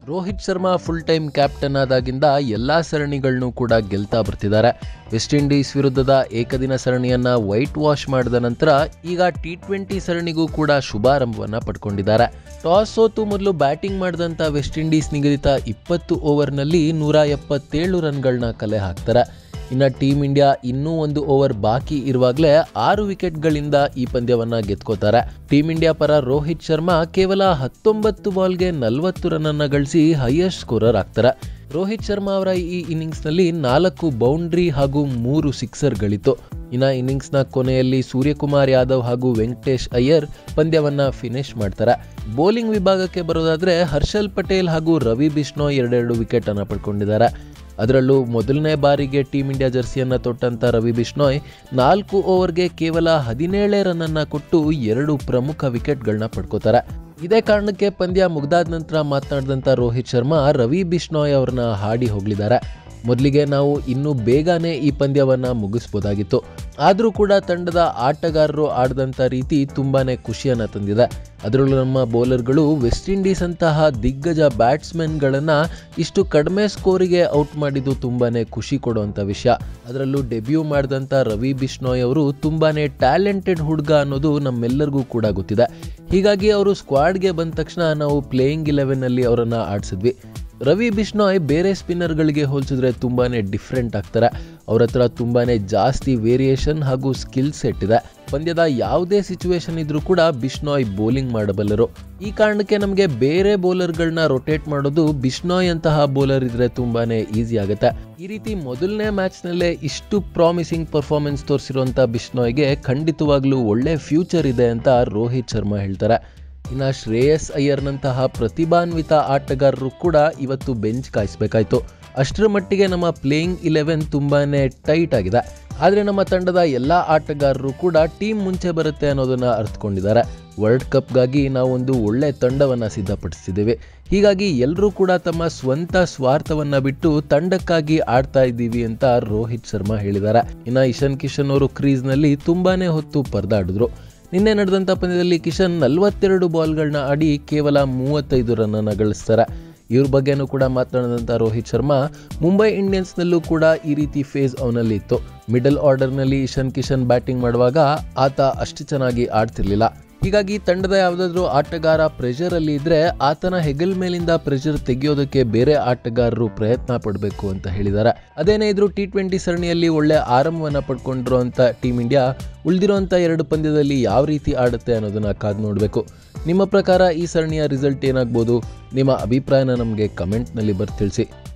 Rohit Sharma full time captain ಆದಾಗಿಂದ ಎಲ್ಲ ಸರಣಿಗಳನ್ನೂ ಕೂಡ ಗೆಲ್ತಾ ಬರ್ತಿದ್ದಾರೆ ವೆಸ್ಟ್ ಇಂಡೀಸ್ ವಿರುದ್ಧದ ಏಕದಿನ ಸರಣಿಯನ್ನ ವೈಟ್ ವಾಶ್ ಮಾಡಿದ ನಂತರ ಈಗ ಟಿ ಟ್ವೆಂಟಿ ಸರಣಿಗೂ ಕೂಡ ಶುಭಾರಂಭವನ್ನ ಪಡ್ಕೊಂಡಿದ್ದಾರೆ ಟಾಸ್ ಸೋತು ಮೊದಲು ಬ್ಯಾಟಿಂಗ್ ಮಾಡಿದಂಥ ವೆಸ್ಟ್ ಇಂಡೀಸ್ ನಿಗದಿತ ಇಪ್ಪತ್ತು ಓವರ್ನಲ್ಲಿ ನೂರ ಎಪ್ಪತ್ತೇಳು ರನ್ಗಳನ್ನ ಕಲೆ ಹಾಕ್ತಾರೆ ಇನ್ನು ಟೀಮ್ ಇಂಡಿಯಾ ಇನ್ನೂ ಒಂದು ಓವರ್ ಬಾಕಿ ಇರುವಾಗಲೇ ಆರು ವಿಕೆಟ್ಗಳಿಂದ ಈ ಪಂದ್ಯವನ್ನ ಗೆದ್ಕೋತಾರೆ ಟೀಮ್ ಇಂಡಿಯಾ ಪರ ರೋಹಿತ್ ಶರ್ಮಾ ಕೇವಲ ಹತ್ತೊಂಬತ್ತು ಬಾಲ್ಗೆ ನಲವತ್ತು ರನ್ನನ್ನು ಗಳಿಸಿ ಹೈಯೆಸ್ಟ್ ಸ್ಕೋರರ್ ಆಗ್ತಾರೆ ರೋಹಿತ್ ಶರ್ಮಾ ಅವರ ಈ ಇನ್ನಿಂಗ್ಸ್ನಲ್ಲಿ ನಾಲ್ಕು ಬೌಂಡ್ರಿ ಹಾಗೂ ಮೂರು ಸಿಕ್ಸರ್ಗಳಿತ್ತು ಇನ್ನು ಇನ್ನಿಂಗ್ಸ್ನ ಕೊನೆಯಲ್ಲಿ ಸೂರ್ಯಕುಮಾರ್ ಯಾದವ್ ಹಾಗೂ ವೆಂಕಟೇಶ್ ಅಯ್ಯರ್ ಪಂದ್ಯವನ್ನ ಫಿನಿಶ್ ಮಾಡ್ತಾರೆ ಬೌಲಿಂಗ್ ವಿಭಾಗಕ್ಕೆ ಬರೋದಾದ್ರೆ ಹರ್ಷಲ್ ಪಟೇಲ್ ಹಾಗೂ ರವಿ ಬಿಷ್ಣೋಯ್ ಎರಡೆರಡು ವಿಕೆಟ್ ಅನ್ನ ಪಡ್ಕೊಂಡಿದ್ದಾರೆ ಅದರಲ್ಲೂ ಮೊದಲನೇ ಬಾರಿಗೆ ಟೀಮ್ ಇಂಡಿಯಾ ಜರ್ಸಿಯನ್ನು ತೊಟ್ಟಂತ ರವಿ ಬಿಷ್ಣೋಯ್ ನಾಲ್ಕು ಓವರ್ಗೆ ಕೇವಲ ಹದಿನೇಳೇ ರನ್ನನ್ನು ಕೊಟ್ಟು ಎರಡು ಪ್ರಮುಖ ವಿಕೆಟ್ಗಳನ್ನ ಪಡ್ಕೋತಾರೆ ಇದೇ ಕಾರಣಕ್ಕೆ ಪಂದ್ಯ ಮುಗ್ದಾದ ನಂತರ ಮಾತನಾಡಿದಂಥ ರೋಹಿತ್ ಶರ್ಮಾ ರವಿ ಬಿಷ್ಣೋಯ್ ಅವ್ರನ್ನ ಹಾಡಿ ಹೋಗಲಿದ್ದಾರೆ ಮೊದಲಿಗೆ ನಾವು ಇನ್ನೂ ಬೇಗನೆ ಈ ಪಂದ್ಯವನ್ನು ಮುಗಿಸ್ಬೋದಾಗಿತ್ತು ಆದರೂ ಕೂಡ ತಂಡದ ಆಟಗಾರರು ಆಡಿದಂಥ ರೀತಿ ತುಂಬಾ ಖುಷಿಯನ್ನು ತಂದಿದೆ ಅದರಲ್ಲೂ ನಮ್ಮ ಬೌಲರ್ಗಳು ವೆಸ್ಟ್ ಇಂಡೀಸ್ ಅಂತಹ ದಿಗ್ಗಜ ಬ್ಯಾಟ್ಸ್ಮನ್ಗಳನ್ನು ಇಷ್ಟು ಕಡಿಮೆ ಸ್ಕೋರಿಗೆ ಔಟ್ ಮಾಡಿದ್ದು ತುಂಬಾ ಖುಷಿ ಕೊಡುವಂಥ ವಿಷಯ ಅದರಲ್ಲೂ ಡೆಬ್ಯೂ ಮಾಡಿದಂಥ ರವಿ ಬಿಷ್ಣೋಯ್ ಅವರು ತುಂಬಾ ಟ್ಯಾಲೆಂಟೆಡ್ ಹುಡುಗ ಅನ್ನೋದು ನಮ್ಮೆಲ್ಲರಿಗೂ ಕೂಡ ಗೊತ್ತಿದೆ ಹೀಗಾಗಿ ಅವರು ಸ್ಕ್ವಾಡ್ಗೆ ಬಂದ ತಕ್ಷಣ ನಾವು ಪ್ಲೇಯಿಂಗ್ ಇಲೆವೆನ್ನಲ್ಲಿ ಅವರನ್ನು ಆಡಿಸಿದ್ವಿ ರವಿ ಬಿಷ್ಣೋಯ್ ಬೇರೆ ಸ್ಪಿನ್ನರ್ಗಳಿಗೆ ಹೋಲಿಸಿದ್ರೆ ತುಂಬಾ ಡಿಫ್ರೆಂಟ್ ಆಗ್ತಾರೆ ಅವ್ರ ಹತ್ರ ತುಂಬಾ ಜಾಸ್ತಿ ವೇರಿಯೇಷನ್ ಹಾಗೂ ಸ್ಕಿಲ್ ಸೆಟ್ ಇದೆ ಪಂದ್ಯದ ಯಾವುದೇ ಸಿಚುವೇಶನ್ ಇದ್ರೂ ಕೂಡ ಬಿಷ್ಣೋಯ್ ಬೌಲಿಂಗ್ ಮಾಡಬಲ್ಲರು ಈ ಕಾರಣಕ್ಕೆ ನಮಗೆ ಬೇರೆ ಬೌಲರ್ಗಳನ್ನ ರೊಟೇಟ್ ಮಾಡೋದು ಬಿಷ್ಣೋಯ್ ಅಂತಹ ಬೌಲರ್ ಇದ್ರೆ ತುಂಬಾನೇ ಈಸಿ ಆಗುತ್ತೆ ಈ ರೀತಿ ಮೊದಲನೇ ಮ್ಯಾಚ್ನಲ್ಲೇ ಇಷ್ಟು ಪ್ರಾಮಿಸಿಂಗ್ ಪರ್ಫಾರ್ಮೆನ್ಸ್ ತೋರಿಸಿರುವಂಥ ಬಿಷ್ಣೋಯ್ಗೆ ಖಂಡಿತವಾಗ್ಲೂ ಒಳ್ಳೆ ಫ್ಯೂಚರ್ ಇದೆ ಅಂತ ರೋಹಿತ್ ಶರ್ಮಾ ಹೇಳ್ತಾರೆ ಇನ್ನು ಶ್ರೇಯಸ್ ಅಯ್ಯರ್ನಂತಹ ಪ್ರತಿಭಾನ್ವಿತ ಆಟಗಾರರು ಕೂಡ ಇವತ್ತು ಬೆಂಚ್ ಕಾಯಿಸಬೇಕಾಯ್ತು ಅಷ್ಟರ ಮಟ್ಟಿಗೆ ನಮ್ಮ ಪ್ಲೇಯಿಂಗ್ ಇಲೆವೆನ್ ತುಂಬಾ ಟೈಟ್ ಆಗಿದೆ ಆದರೆ ನಮ್ಮ ತಂಡದ ಎಲ್ಲ ಆಟಗಾರರು ಕೂಡ ಟೀಮ್ ಮುಂಚೆ ಬರುತ್ತೆ ಅನ್ನೋದನ್ನು ಅರ್ಥಕೊಂಡಿದ್ದಾರೆ ವರ್ಲ್ಡ್ ಕಪ್ಗಾಗಿ ನಾವೊಂದು ಒಳ್ಳೆ ತಂಡವನ್ನು ಸಿದ್ಧಪಡಿಸಿದ್ದೀವಿ ಹೀಗಾಗಿ ಎಲ್ಲರೂ ಕೂಡ ತಮ್ಮ ಸ್ವಂತ ಸ್ವಾರ್ಥವನ್ನು ಬಿಟ್ಟು ತಂಡಕ್ಕಾಗಿ ಆಡ್ತಾ ಇದ್ದೀವಿ ಅಂತ ರೋಹಿತ್ ಶರ್ಮಾ ಹೇಳಿದ್ದಾರೆ ಇನ್ನು ಇಶಾನ್ ಕಿಶನ್ ಅವರು ಕ್ರೀಸ್ನಲ್ಲಿ ತುಂಬಾನೇ ಹೊತ್ತು ಪರದಾಡಿದ್ರು ನಿನ್ನೆ ನಡೆದಂಥ ಪಂದ್ಯದಲ್ಲಿ ಕಿಶನ್ ನಲವತ್ತೆರಡು ಬಾಲ್ಗಳನ್ನ ಆಡಿ ಕೇವಲ ಮೂವತ್ತೈದು ರನ್ನನ್ನು ಗಳಿಸ್ತಾರೆ ಇವ್ರ ಬಗ್ಗೆನೂ ಕೂಡ ಮಾತನಾಡಿದಂಥ ರೋಹಿತ್ ಶರ್ಮಾ ಮುಂಬೈ ಇಂಡಿಯನ್ಸ್ನಲ್ಲೂ ಕೂಡ ಈ ರೀತಿ ಫೇಸ್ ಅವನಲ್ಲಿ ಇತ್ತು ಮಿಡಲ್ ಆರ್ಡರ್ನಲ್ಲಿ ಇಶಾನ್ ಕಿಶನ್ ಬ್ಯಾಟಿಂಗ್ ಮಾಡುವಾಗ ಆತ ಅಷ್ಟು ಚೆನ್ನಾಗಿ ಆಡ್ತಿರ್ಲಿಲ್ಲ ಹೀಗಾಗಿ ತಂಡದ ಯಾವುದಾದ್ರೂ ಆಟಗಾರ ಪ್ರೆಷರಲ್ಲಿ ಇದ್ರೆ ಆತನ ಹೆಗಲ್ ಮೇಲಿಂದ ಪ್ರೆಷರ್ ತೆಗೆಯೋದಕ್ಕೆ ಬೇರೆ ಆಟಗಾರರು ಪ್ರಯತ್ನ ಪಡಬೇಕು ಅಂತ ಹೇಳಿದ್ದಾರೆ ಅದೇನೇ ಇದ್ರೂ ಟಿ ಟ್ವೆಂಟಿ ಸರಣಿಯಲ್ಲಿ ಒಳ್ಳೆ ಆರಂಭವನ್ನು ಪಡ್ಕೊಂಡಿರುವಂಥ ಟೀಮ್ ಇಂಡಿಯಾ ಉಳಿದಿರುವಂಥ ಎರಡು ಪಂದ್ಯದಲ್ಲಿ ಯಾವ ರೀತಿ ಆಡುತ್ತೆ ಅನ್ನೋದನ್ನ ಕಾದು ನೋಡಬೇಕು ನಿಮ್ಮ ಪ್ರಕಾರ ಈ ಸರಣಿಯ ರಿಸಲ್ಟ್ ಏನಾಗ್ಬೋದು ನಿಮ್ಮ ಅಭಿಪ್ರಾಯನ ನಮಗೆ ಕಮೆಂಟ್ನಲ್ಲಿ ಬರ್ತಿಳಿಸಿ